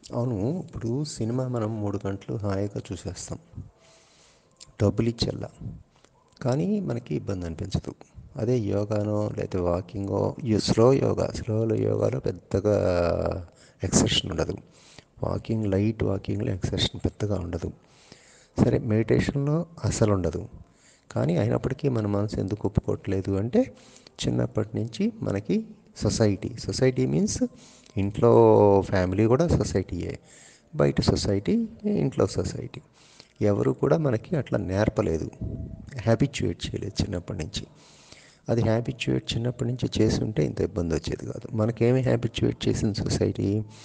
అవును ఇప్పుడు సినిమా మనం మూడు గంటలు హాయిగా చూసేస్తాం డబ్బులు ఇచ్చేలా కానీ మనకి ఇబ్బంది అనిపించదు అదే యోగానో లేకపోతే వాకింగో స్లో యోగా స్లో యోగాలో పెద్దగా ఎక్సర్షన్ ఉండదు వాకింగ్ లైట్ వాకింగ్లో ఎక్సర్షన్ పెద్దగా ఉండదు సరే మెడిటేషన్లో అసలు ఉండదు కానీ అయినప్పటికీ మన మనసు ఎందుకు ఒప్పుకోవట్లేదు అంటే చిన్నప్పటి నుంచి మనకి సొసైటీ సొసైటీ మీన్స్ ఇంట్లో ఫ్యామిలీ కూడా సొసైటీయే బయట సొసైటీ ఇంట్లో సొసైటీ ఎవరు కూడా మనకి అట్లా నేర్పలేదు హ్యాబిచ్యుయేట్ చేయలేదు చిన్నప్పటి నుంచి అది హ్యాబిచ్యుయేట్ చిన్నప్పటి నుంచి చేసి ఉంటే ఇంత ఇబ్బంది వచ్చేది కాదు మనకేమి హ్యాబిచ్యుయేట్ చేసిన సొసైటీ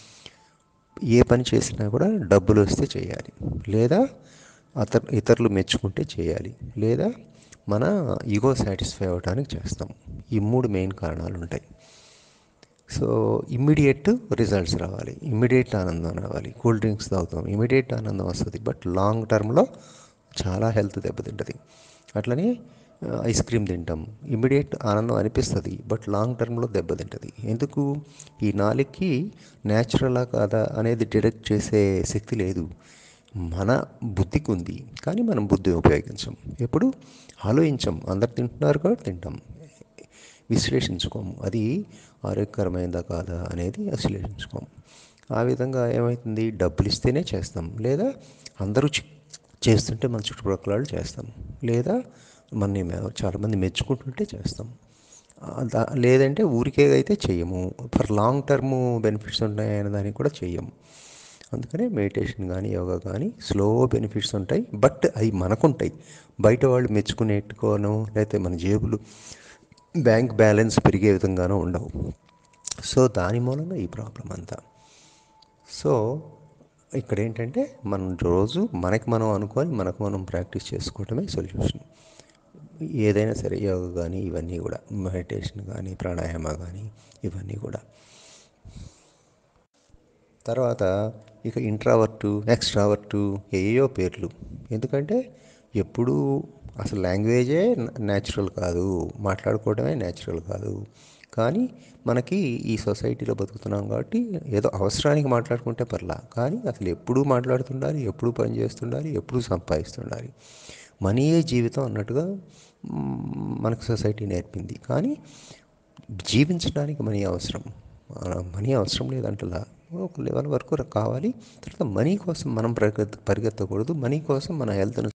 ఏ పని చేసినా కూడా డబ్బులు వస్తే చేయాలి లేదా అత ఇతరులు మెచ్చుకుంటే చేయాలి లేదా మన ఈగో సాటిస్ఫై అవ్వడానికి చేస్తాం ఈ మూడు మెయిన్ కారణాలు ఉంటాయి సో ఇమ్మీడియట్ రిజల్ట్స్ రావాలి ఇమ్మీడియట్ ఆనందం రావాలి కూల్ డ్రింక్స్ తాగుతాం ఇమ్మీడియట్ ఆనందం వస్తుంది బట్ లాంగ్ టర్మ్లో చాలా హెల్త్ దెబ్బతింటుంది అట్లనే ఐస్ క్రీమ్ తింటాం ఇమ్మీడియట్ ఆనందం అనిపిస్తుంది బట్ లాంగ్ టర్మ్లో దెబ్బతింటుంది ఎందుకు ఈ నాలుగుకి న్యాచురలా కాదా అనేది డిటెక్ట్ చేసే శక్తి లేదు మన బుద్ధికి ఉంది కానీ మనం బుద్ధిని ఉపయోగించం ఎప్పుడు ఆలోచించం అందరు తింటున్నారు కాబట్టి తింటాం విశ్లేషించుకోము అది ఆరోగ్యకరమైందా కాదా అనేది విశ్లేషించుకోము ఆ విధంగా ఏమవుతుంది డబ్బులు ఇస్తేనే చేస్తాం లేదా అందరూ చేస్తుంటే మన చుట్టుపక్కల వాళ్ళు చేస్తాం లేదా మన చాలామంది మెచ్చుకుంటుంటే చేస్తాం లేదంటే ఊరికే అయితే చెయ్యము ఫర్ లాంగ్ టర్మ్ బెనిఫిట్స్ ఉంటాయనే దానికి కూడా చెయ్యము అందుకనే మెడిటేషన్ కానీ యోగా కానీ స్లో బెనిఫిట్స్ ఉంటాయి బట్ అవి మనకుంటాయి బయట వాళ్ళు మెచ్చుకునేట్టుకోను లేకపోతే మన జేబులు బ్యాంక్ బ్యాలెన్స్ పెరిగే విధంగానూ ఉండవు సో దాని మూలంగా ఈ ప్రాబ్లం అంతా సో ఇక్కడ ఏంటంటే మనం రోజు మనకి మనం అనుకొని మనకు మనం ప్రాక్టీస్ చేసుకోవటమే సొల్యూషన్ ఏదైనా సరే యోగా కానీ ఇవన్నీ కూడా మెడిటేషన్ కానీ ప్రాణాయామ కానీ ఇవన్నీ కూడా తర్వాత ఇక ఇంట్రావర్టు ఎక్స్ట్రావర్టు ఏయో పేర్లు ఎందుకంటే ఎప్పుడూ అసలు లాంగ్వేజే న్యాచురల్ కాదు మాట్లాడుకోవడమే న్యాచురల్ కాదు కానీ మనకి ఈ సొసైటీలో బతుకుతున్నాం కాబట్టి ఏదో అవసరానికి మాట్లాడుకుంటే పర్లా కానీ అసలు ఎప్పుడూ మాట్లాడుతుండాలి ఎప్పుడు పని చేస్తుండాలి ఎప్పుడు సంపాదిస్తుండాలి మనీయే జీవితం అన్నట్టుగా మనకు సొసైటీ నేర్పింది కానీ జీవించడానికి మనీ అవసరం మనీ అవసరం లేదంటలా ఒక లెవెల్ వరకు కావాలి తర్వాత మనీ కోసం మనం పరిగెత్త పరిగెత్తకూడదు మనీ కోసం మన హెల్త్ను